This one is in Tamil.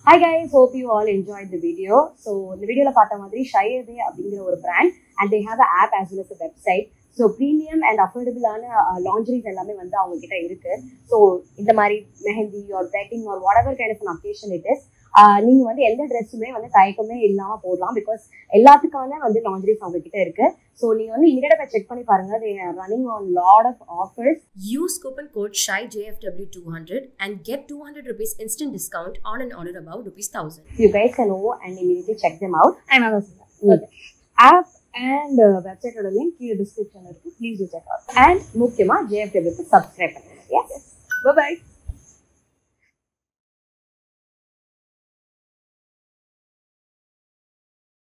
Hi guys hope you all enjoy the video so இந்த வீடியோவில் பார்த்த மாதிரி ஷயதே அப்படிங்கிற ஒரு brand and they have a app as well as website so premium and அஃபோர்டபுளான லாண்ட்ரிஸ் எல்லாமே வந்து அவங்க கிட்ட இருக்கு ஸோ இந்த மாதிரி mehndi or wedding or whatever kind of an occasion it is நீங்கள் வந்து எந்த ட்ரெஸ்ஸுமே வந்து தயக்கமே இல்லாமல் போடலாம் பிகாஸ் எல்லாத்துக்கான வந்து லாண்ட்ரிஸ் அவங்க கிட்ட இருக்கு ஸோ நீங்கள் வந்து இமீடியட்டாக செக் பண்ணி பாருங்க they are running a lot of offers Use coupon code SHYJFW200 and get 200 rupees instant discount on an order above rupees 1000. you guys can go and immediately check them out. I'm Amazon. Okay. App and uh, website ஓட link கீழே description இருக்கு please to check out and முக்கியமா ஜேஎஃப்டபிள்யூக்கு சப்ஸ்கிரைப் பண்ணுங்க எஸ் பை